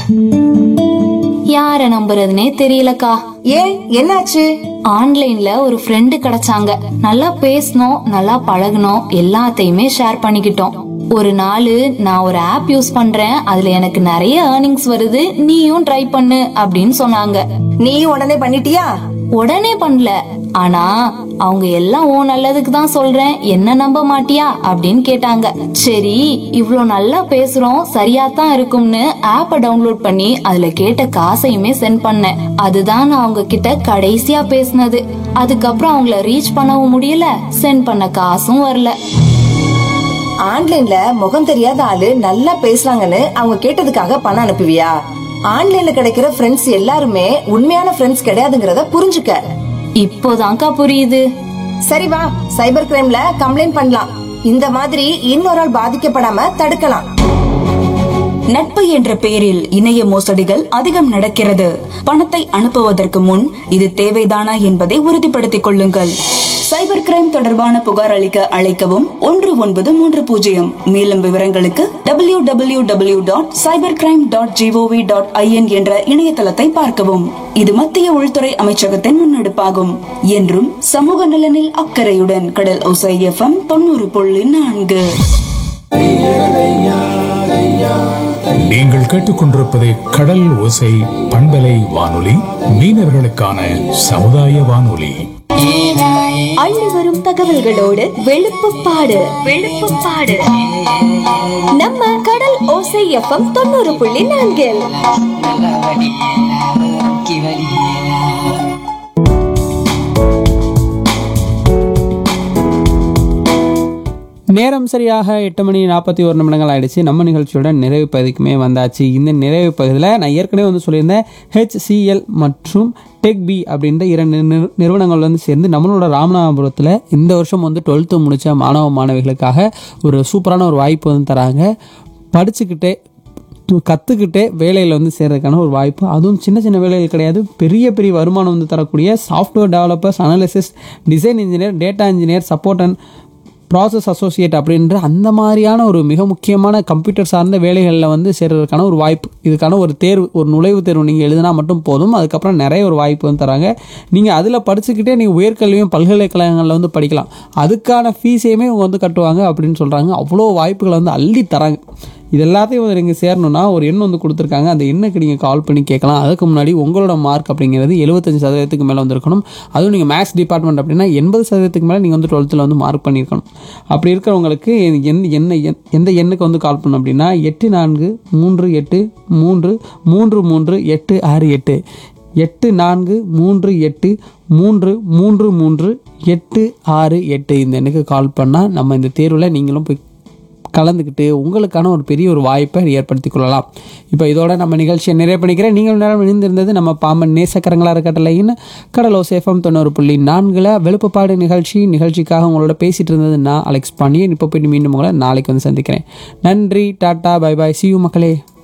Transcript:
யார நம்புறதுனே தெரியலக்கா ஏன் என்னாச்சு ஆன்லைன்ல ஒரு ஃப்ரெண்டு கிடைச்சாங்க நல்லா பேசணும் நல்லா பழகணும் எல்லாத்தையுமே ஷேர் பண்ணிக்கிட்டோம் ஒரு நாள் நான் ஒரு ஆப் யூஸ் பண்றேன் அதுல எனக்கு நிறைய ஏர்னிங்ஸ் வருது நீயும் ட்ரை பண்ணு அப்படின்னு சொன்னாங்க நீயும் உடனே பண்ணிட்டியா உடனே பண்ணல ஆனா அவங்க எல்லாம் ஓ நல்லதுக்கு தான் சொல்றேன் என்ன நம்ப மாட்டியா அப்படின்னு கேட்டாங்க சரி இவ்ளோ நல்லா பேசுறோம் சரியா தான் இருக்கும்னு ஆப்ப டவுன்லோட் பண்ணி அதுல கேட்ட காசையுமே சென்ட் பண்ணேன் அதுதான் நான் அவங்க கிட்ட கடைசியா பேசினது அதுக்கப்புறம் அவங்கள ரீச் பண்ணவும் முடியல சென்ட் பண்ண காசும் வரல ஆன்லைன்ல முகம் தெரியாத ஆளு நல்லா பேசுறாங்கன்னு அவங்க கேட்டதுக்காக பணம் அனுப்புவியா ஆன்லைன்ல கிடைக்கிற ஃப்ரெண்ட்ஸ் எல்லாருமே உண்மையான ஃப்ரெண்ட்ஸ் கிடையாதுங்கறத புரிஞ்சுக்க இப்போதான்க்கா புரியுது சரி வா சைபர் கிரைம்ல கம்ப்ளைண்ட் பண்ணலாம் இந்த மாதிரி இன்னொரு ஆள் பாதிக்கப்படாம தடுக்கலாம் நட்பு என்ற பெயரில் இணைய மோசடிகள் அதிகம் நடக்கிறது பணத்தை அனுப்புவதற்கு முன் இது தேவைதானா என்பதை உறுதிப்படுத்திக் கொள்ளுங்கள் சைபர் கிரைம் தொடர்பான புகார் அளிக்க அழைக்கவும் ஒன்று ஒன்பது மூன்று பூஜ்ஜியம் மேலும் விவரங்களுக்கு W W W dot cyber crime dot G O V dot I N என்ற இணையதளத்தை பார்க்கவும் இது மத்திய உள்துறை அமைச்சகத்தின் முன்னெடுப்பாகும் என்றும் சமூக நலனில் அக்கறையுடன் கடல் ஒசை எஃப்எம் தொண்ணூறு புள்ளி நான்கு நீங்கள் கேட்டுக்கொண்டிருப்பது கடல் ஓசை பண்பலை வானொலி மீனவர்களுக்கான சமுதாய வானொலி அள்ளி வரும் தகவல்களோடு வெளுப்புப்பாடு வெளுப்புப்பாடு நம்ம கடல் ஓசை எஃப்எம் தொண்ணூறு புள்ளி நான்கில் நேரம் சரியாக எட்டு மணி நாற்பத்தி ஒரு நிமிடங்கள் ஆயிடுச்சு நம்ம நிகழ்ச்சியோட நிறைவு பகுதிக்குமே வந்தாச்சு இந்த நிறைவு பகுதியில் நான் ஏற்கனவே வந்து சொல்லியிருந்தேன் ஹெச்சிஎல் மற்றும் டெக் பி அப்படின்ற இரண்டு நிறு- நிறுவனங்கள் வந்து சேர்ந்து நம்மளோட ராமநாதபுரத்தில் இந்த வருஷம் வந்து டுவெல்த்து முடித்த மாணவ மாணவிகளுக்காக ஒரு சூப்பரான ஒரு வாய்ப்பு வந்து தராங்க படிச்சுக்கிட்டே கற்றுக்கிட்டே வேலையில் வந்து சேர்றதுக்கான ஒரு வாய்ப்பு அதுவும் சின்ன சின்ன வேலைகள் கிடையாது பெரிய பெரிய வருமானம் வந்து தரக்கூடிய software developers analysis design engineer data engineer support and process associate அப்படின்ற அந்த மாதிரியான ஒரு மிக முக்கியமான கம்ப்யூட்டர் சார்ந்த வேலைகளில் வந்து சேர்றதுக்கான ஒரு வாய்ப்பு இதுக்கான ஒரு தேர்வு ஒரு நுழைவுத் தேர்வு நீங்கள் எழுதினா மட்டும் போதும் அதுக்கப்புறம் நிறைய ஒரு வாய்ப்பு வந்து தராங்க நீங்கள் அதில் படிச்சுக்கிட்டே நீங்கள் உயர்கல்வியும் பல்கலைக்கழகங்களில் வந்து படிக்கலாம் அதுக்கான ஃபீஸையுமே இவங்க வந்து கட்டுவாங்க அப்படின்னு சொல்கிறாங்க அவ்வளோ வாய்ப்புகளை வந்து அள்ளி தராங்க இது எல்லாத்தையும் வந்து நீங்கள் சேரணும்னா ஒரு எண் வந்து கொடுத்துருக்காங்க அந்த எண்ணுக்கு நீங்கள் கால் பண்ணி கேட்கலாம் அதுக்கு முன்னாடி உங்களோட மார்க் அப்படிங்கிறது எழுபத்தஞ்சு சதவீதத்துக்கு மேலே வந்திருக்கணும் அதுவும் நீங்கள் மேக்ஸ் டிபார்ட்மெண்ட் அப்படின்னா எண்பது சதவீதத்துக்கு மேலே நீங்கள் வந்து டுவெல்த்தில் வந்து மார்க் பண்ணியிருக்கணும் அப்படி இருக்கிறவங்களுக்கு எந்த என்ன எண் எந்த எண்ணுக்கு வந்து கால் பண்ணணும் அப்படின்னா எட்டு நான்கு மூன்று எட்டு மூன்று மூன்று மூன்று எட்டு ஆறு எட்டு எட்டு நான்கு மூன்று எட்டு மூன்று மூன்று மூன்று எட்டு ஆறு எட்டு இந்த எண்ணுக்கு கால் பண்ணால் நம்ம இந்த தேர்வில் நீங்களும் போய் கலந்துக்கிட்டு உங்களுக்கான ஒரு பெரிய ஒரு வாய்ப்பை ஏற்படுத்தி கொள்ளலாம் இப்போ இதோட நம்ம நிகழ்ச்சியை நிறைவு பண்ணிக்கிறேன் நீங்கள் நேரம் இணைந்திருந்தது நம்ம பாம்பன் நேசக்கரங்களா இருக்கட்டலைன்னு கடலோ சேஃபம் தொண்ணூறு புள்ளி நான்கில் வெளுப்புப்பாடு நிகழ்ச்சி நிகழ்ச்சிக்காக உங்களோட பேசிட்டு இருந்தது நான் அலெக்ஸ் பாண்டியன் இப்போ போயிட்டு மீண்டும் உங்களை நாளைக்கு வந்து சந்திக்கிறேன் நன்றி டாட்டா பை பாய் சியூ மக்களே